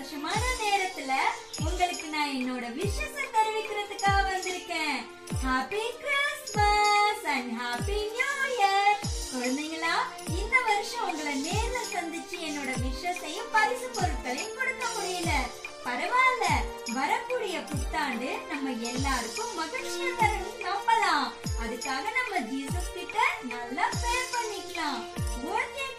சந்தோஷமான நேரத்துல உங்களுக்கு நான் என்னோட விஷஸ் தெரிவிக்கிறதுக்காக வந்திருக்கேன் happy Christmas and happy new year குழந்தைங்களா இந்த வருஷம் உங்களை நேர்ல சந்திச்சு என்னோட விஷஸையும் பரிசு பொருட்களையும் கொடுக்க முடியல பரவாயில்ல வரக்கூடிய புத்தாண்டு நம்ம எல்லாருக்கும் மகிழ்ச்சியை தரும் நம்பலாம் அதுக்காக நம்ம ஜீசஸ் கிட்ட நல்லா ப்ரே பண்ணிக்கலாம் பர்த்டே